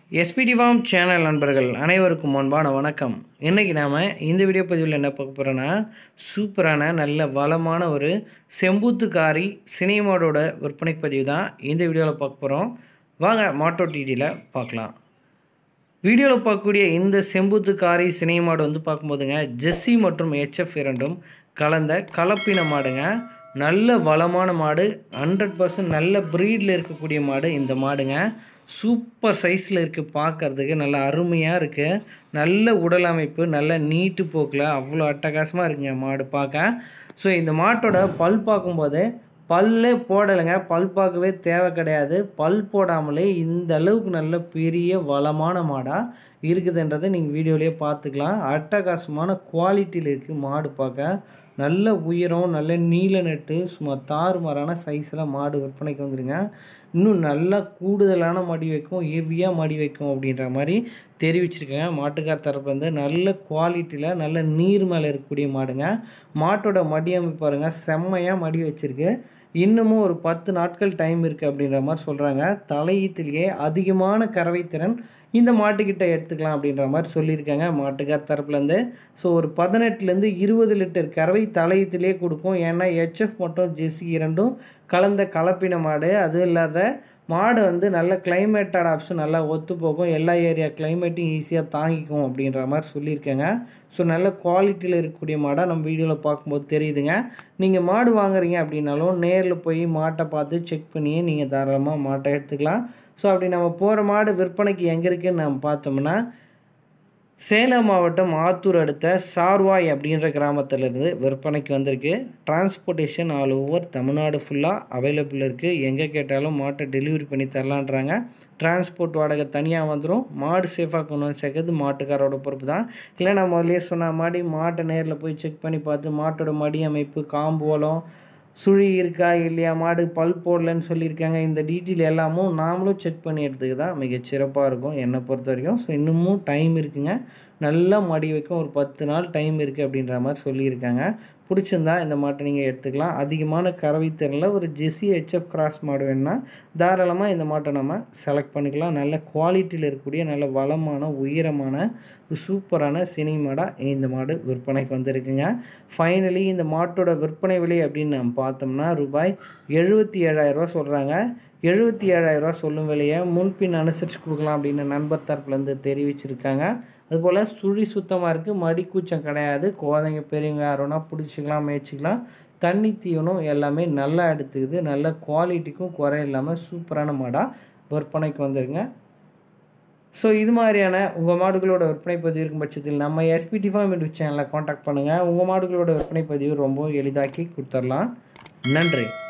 SPD form channel நண்பர்கள் அனைவருக்கும் அன்பான வணக்கம் இன்றைக்கி நாம் இந்த வீடியோ பதிவில் என்ன பார்க்க போகிறோன்னா சூப்பரான நல்ல வளமான ஒரு செம்பூத்துக்காரி சினிமாவோட விற்பனை பதிவு தான் இந்த வீடியோவில் பார்க்க போகிறோம் வாங்க மாட்டோ டிடியில் பார்க்கலாம் வீடியோவில் பார்க்கக்கூடிய இந்த செம்பூத்துக்காரி சினை மாடு வந்து பார்க்கும்போதுங்க ஜெஸ்ஸி மற்றும் ஹெச்எஃப் இரண்டும் கலந்த கலப்பின மாடுங்க நல்ல வளமான மாடு ஹண்ட்ரட் பர்சன்ட் நல்ல ப்ரீடில் இருக்கக்கூடிய மாடு இந்த மாடுங்க சூப்பர் சைஸில் இருக்குது பார்க்கறதுக்கு நல்ல அருமையாக இருக்குது நல்ல உடல் அமைப்பு நல்ல நீட்டு போக்கில் அவ்வளோ அட்டகாசமாக இருக்குங்க மாடு பார்க்க ஸோ இந்த மாட்டோட பல் பார்க்கும்போது பல்லே போடலைங்க பல் பார்க்கவே தேவை கிடையாது பல் போடாமலே இந்த அளவுக்கு நல்ல பெரிய வளமான மாடாக இருக்குதுன்றதை நீங்கள் வீடியோலேயே பார்த்துக்கலாம் அட்டகாசமான குவாலிட்டியில் இருக்குது மாடு பார்க்க நல்ல உயரம் நல்ல நீல நெட்டு சும்மா தாறுமாறான சைஸில் மாடு விற்பனைக்கு வந்துருங்க இன்னும் நல்லா கூடுதலான மடி வைக்கும் ஹெவியாக மடி வைக்கும் அப்படின்ற மாதிரி தெரிவிச்சிருக்கேங்க மாட்டுக்கார் தரப்புலேருந்து நல்ல குவாலிட்டியில் நல்ல நீர் மேலே இருக்கக்கூடிய மாடுங்க மாட்டோட மடி அமைப்பு பாருங்கள் செம்மையாக மடி வச்சுருக்கு இன்னமும் ஒரு பத்து நாட்கள் டைம் இருக்குது அப்படின்ற மாதிரி சொல்கிறாங்க தலையீத்திலேயே அதிகமான கறவைத்திறன் இந்த மாட்டுக்கிட்ட எடுத்துக்கலாம் அப்படின்ற மாதிரி சொல்லியிருக்காங்க மாட்டுக்கார் தரப்புலேருந்து ஸோ ஒரு பதினெட்டுலேருந்து இருபது லிட்டர் கறவை தலையத்திலே கொடுக்கும் ஏன்னா ஹெச்எஃப் மற்றும் ஜெஸ்ஸி இரண்டும் கலந்த கலப்பின மாடு அதுவும் இல்லாத மாடு வந்து நல்ல கிளைமேட் அடாப்ஷன் நல்லா ஒத்து போகும் எல்லா ஏரியா கிளைமேட்டும் ஈஸியாக தாங்கிக்கும் அப்படின்ற மாதிரி சொல்லியிருக்கேங்க ஸோ நல்ல குவாலிட்டியில் இருக்கக்கூடிய மாடாக நம்ம வீடியோவில் பார்க்கும்போது தெரியுதுங்க நீங்கள் மாடு வாங்குறீங்க அப்படின்னாலும் நேரில் போய் மாட்டை பார்த்து செக் பண்ணியே நீங்கள் தாராளமாக மாட்டை எடுத்துக்கலாம் ஸோ அப்படி நம்ம போகிற மாடு விற்பனைக்கு எங்கே இருக்குன்னு நம்ம பார்த்தோம்னா சேலம் மாவட்டம் ஆத்தூர் அடுத்த சார்வாய் அப்படின்ற கிராமத்திலேருந்து விற்பனைக்கு வந்திருக்கு டிரான்ஸ்போர்ட்டேஷன் ஆல் ஓவர் தமிழ்நாடு ஃபுல்லாக அவைலபிள் இருக்குது எங்கே கேட்டாலும் மாட்டை டெலிவரி பண்ணி தரலான்றாங்க டிரான்ஸ்போர்ட் வாடகை தனியாக வந்துடும் மாடு சேஃபாக கொண்டு வந்து சேர்க்கறது மாட்டுக்காரோட பொறுப்பு தான் இல்லை நான் முதலே சொன்ன மாதிரி மாட்டை நேரில் போய் செக் பண்ணி பார்த்து மாட்டோட மடி அமைப்பு காம்போலம் சுழி இருக்கா இல்லையா மாடு பல் போடலன்னு சொல்லியிருக்காங்க இந்த டீட்டெயில் எல்லாமும் நாமளும் செக் பண்ணி எடுத்துக்க தான் மிகச் சிறப்பாக இருக்கும் என்னை பொறுத்த வரைக்கும் ஸோ இன்னமும் டைம் இருக்குங்க நல்லா மடி வைக்கும் ஒரு பத்து நாள் டைம் இருக்குது அப்படின்ற மாதிரி சொல்லியிருக்காங்க பிடிச்சிருந்தா இந்த மாட்டை நீங்கள் எடுத்துக்கலாம் அதிகமான கறவை திறனில் ஒரு ஜெஸ்ஸி ஹெச்எஃப் கிராஸ் மாடு வேணுன்னா தாராளமாக இந்த மாட்டை நம்ம செலக்ட் பண்ணிக்கலாம் நல்ல குவாலிட்டியில் இருக்கக்கூடிய நல்ல வளமான உயரமான சூப்பரான சினி மாடாக இந்த மாடு விற்பனைக்கு வந்திருக்குங்க ஃபைனலி இந்த மாட்டோட விற்பனை விலை அப்படின்னு நம்ம பார்த்தோம்னா ரூபாய் எழுபத்தி ஏழாயிரரூவா சொல்கிறாங்க எழுபத்தி ஏழாயிரரூவா சொல்லும் விலையை முன்பின் அனுசரித்து கொடுக்கலாம் அப்படின்னு நண்பர் தரப்புலேருந்து தெரிவிச்சிருக்காங்க அதுபோல் சுழி சுத்தமாக இருக்குது மடி கூச்சம் கிடையாது குழந்தைங்க பெரியவங்க யாரோனா பிடிச்சிக்கலாம் மேய்ச்சிக்கலாம் தண்ணி தீவனம் எல்லாமே நல்லா எடுத்துக்குது நல்ல குவாலிட்டிக்கும் குறை இல்லாமல் சூப்பரான மாடாக விற்பனைக்கு வந்துருங்க ஸோ இது மாதிரியான உங்கள் மாடுகளோட விற்பனை பதிவு இருக்கும் பட்சத்தில் நம்ம எஸ்பிடி ஃபார்ம் யூடியூப் சேனலை காண்டாக்ட் பண்ணுங்கள் உங்கள் மாடுகளோட விற்பனை பதிவு ரொம்ப எளிதாக்கி கொடுத்துடலாம் நன்றி